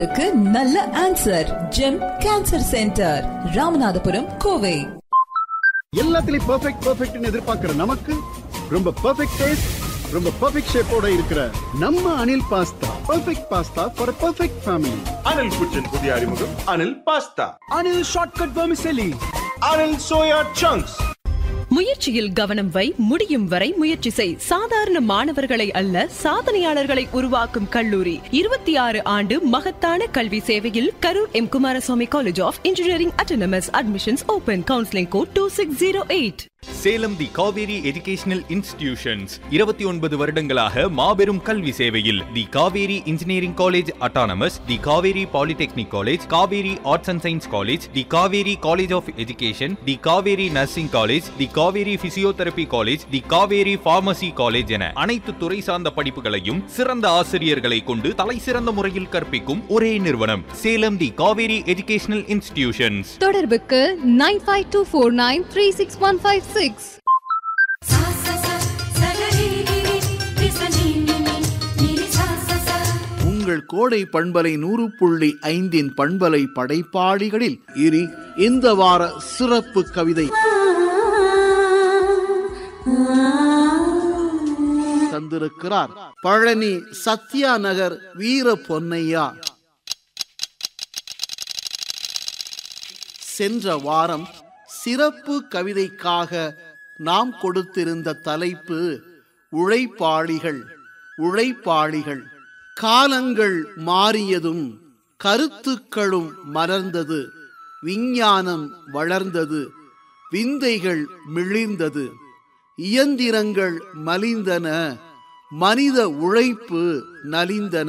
க்கு நல்ல answer Gem cancer centre Ramanathapuram Kovai எல்லாத்துலயும் பெர்ஃபெக்ட் பெர்ஃபெக்ட்னு எதிர்பார்க்கிற நமக்கு ரொம்ப பெர்ஃபெக்ட் டேஸ்ட் ரொம்ப பெர்ஃபெக்ட் ஷேப்போட இருக்கிற நம்ம Anil pasta perfect pasta for perfect family Anil குச்சின் புதிய அறிமுகம் Anil pasta Anil shortcut vermicelli Anil soya chunks முயற்சியில் கவனம் வை முடியும் வரை முயற்சி செய் சாதாரண மாணவர்களை அல்ல சாதனையாளர்களை உருவாக்கும் கல்லூரி இருபத்தி ஆறு ஆண்டு மகத்தான கல்வி சேவையில் Karur M Kumaraswamy college of engineering autonomous admissions open counselling code two six zero eight Salem the Kaveri educational institutions இருபத்தி ஒன்பது வருடங்களாக மாபெரும் கல்வி சேவையில் the Kaveri engineering college autonomous the Kaveri polytechnic college Kaveri arts and science college the Kaveri college of education the Kaveri nursing college the Kaveri physiotherapy college the Kaveri pharmacy college என அனைத்து துறை சார்ந்த படிப்புகளையும் சிறந்த ஆசிரியர்களை கொண்டு தலை சிறந்த முறையில் கற்பிக்கும் ஒரே நிறுவனம் Salem the Kaveri educational institutions தொடர்புக்கு nine five two four nine three six one five six सा सा सा सगरी गिरी विसनी निनी निरी सा सा सा உங்கள் கோடை பண்பலை நூறு புள்ளி ஐந்தின் பண்பலை படைப்பாளிகளில் இனி இந்த வார சிறப்பு கவிதை தந்திருக்கிறார் பழனி சத்யா நகர் வீர பொன்னையா சென்ற வாரம் சிறப்பு கவிதைக்காக நாம் கொடுத்திருந்த தலைப்பு உழைப்பாளிகள் உழைப்பாளிகள் காலங்கள் மாறியதும் கருத்துக்களும் மலர்ந்தது விஞ்ஞானம் வளர்ந்தது விந்தைகள் மிளிர்ந்தது இயந்திரங்கள் மலிந்தன மனித உழைப்பு நலிந்தன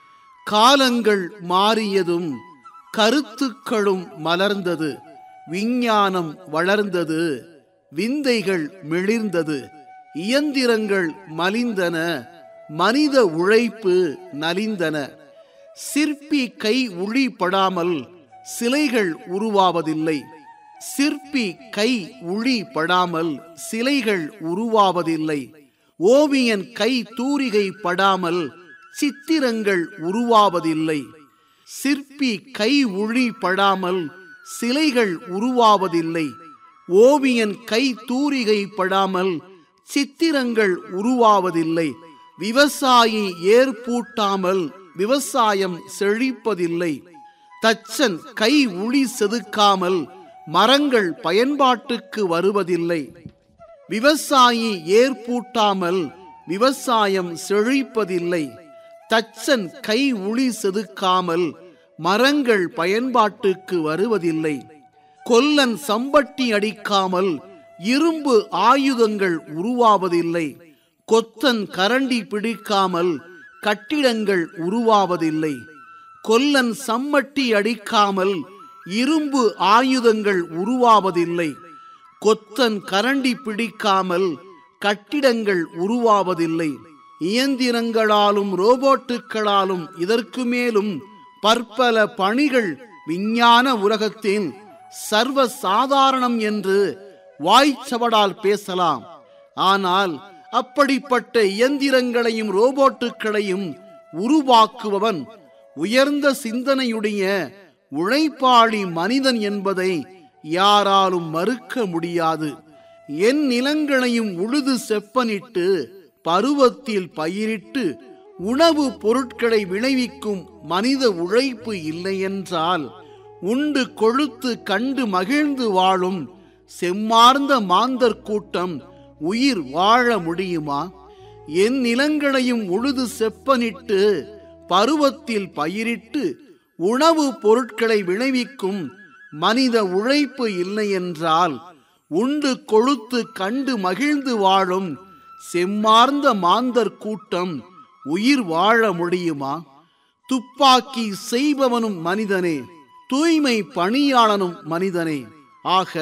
காலங்கள் மாறியதும் கருத்துக்களும் மலர்ந்தது விஞ்ஞானம் வளர்ந்தது விந்தைகள் மிளிர்ந்தது இயந்திரங்கள் மலிந்தன மனித உழைப்பு நலிந்தன சிற்பி கை உளிப்படாமல் சிலைகள் உருவாவதில்லை சிற்பி கை உளி படாமல் சிலைகள் உருவாவதில்லை ஓவியன் கை தூரிகை படாமல் சித்திரங்கள் உருவாவதில்லை சிற்பி கை உளி படாமல் சிலைகள் உருவாவதில்லை ஓவியன் கை தூரிகை படாமல் சித்திரங்கள் உருவாவதில்லை விவசாயி ஏற்பூட்டாமல் விவசாயம் செழிப்பதில்லை தச்சன் கை உளி செதுக்காமல் மரங்கள் பயன்பாட்டுக்கு வருவதில்லை விவசாயி ஏற்பூட்டாமல் விவசாயம் செழிப்பதில்லை தச்சன் கை உளி செதுக்காமல் மரங்கள் பயன்பாட்டுக்கு வருவதில்லை கொல்லன் சம்பட்டி அடிக்காமல் இரும்பு ஆயுதங்கள் உருவாவதில்லை கொத்தன் கரண்டி பிடிக்காமல் கட்டிடங்கள் உருவாவதில்லை கொல்லன் சம்மட்டி அடிக்காமல் இரும்பு ஆயுதங்கள் உருவாவதில்லை கொத்தன் கரண்டி பிடிக்காமல் கட்டிடங்கள் உருவாவதில்லை இயந்திரங்களாலும் ரோபோட்டுகளாலும் இதற்கு மேலும் பற்பல பணிகள் விஞ்ஞான உலகத்தின் சர்வ சாதாரணம் என்று வாய்ச்சவடால் பேசலாம் ஆனால் அப்படிப்பட்ட இயந்திரங்களையும் ரோபோட்டுகளையும் உருவாக்குபவன் உயர்ந்த சிந்தனையுடைய உழைப்பாளி மனிதன் என்பதை யாராலும் மறுக்க முடியாது என் நிலங்களையும் உழுது செப்பனிட்டு பருவத்தில் பயிரிட்டு உணவு பொருட்களை விளைவிக்கும் மனித உழைப்பு இல்லையென்றால் உண்டு கொழுத்து கண்டு மகிழ்ந்து வாழும் செம்மார்ந்த மாந்தர் கூட்டம் உயிர் வாழ முடியுமா என் நிலங்களையும் உழுது செப்பனிட்டு பருவத்தில் பயிரிட்டு உணவு பொருட்களை விளைவிக்கும் மனித உழைப்பு இல்லை என்றால் உண்டு கொழுத்து கண்டு மகிழ்ந்து வாழும் செம்மார்ந்த மாந்தர் கூட்டம் உயிர் வாழ முடியுமா துப்பாக்கி செய்பவனும் மனிதனே தூய்மை பணியாளனும் மனிதனே ஆக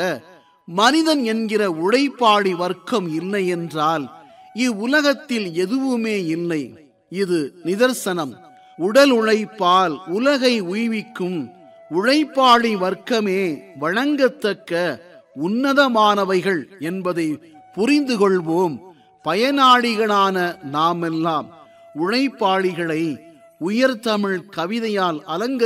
மனிதன் என்கிற உழைப்பாளி வர்க்கம் இல்லை என்றால் இவ்வுலகத்தில் எதுவுமே இல்லை இது நிதர்சனம் உடல் உழைப்பால் உலகை உய்விக்கும் உழைப்பாளி வர்க்கமே வழங்கத்தக்க உன்னதமானவைகள் என்பதை புரிந்து கொள்வோம் பயனாளிகளான நாமெல்லாம் உழைப்பாளிகளை உயர்தமிழ் கவிதையால் அலங்கரி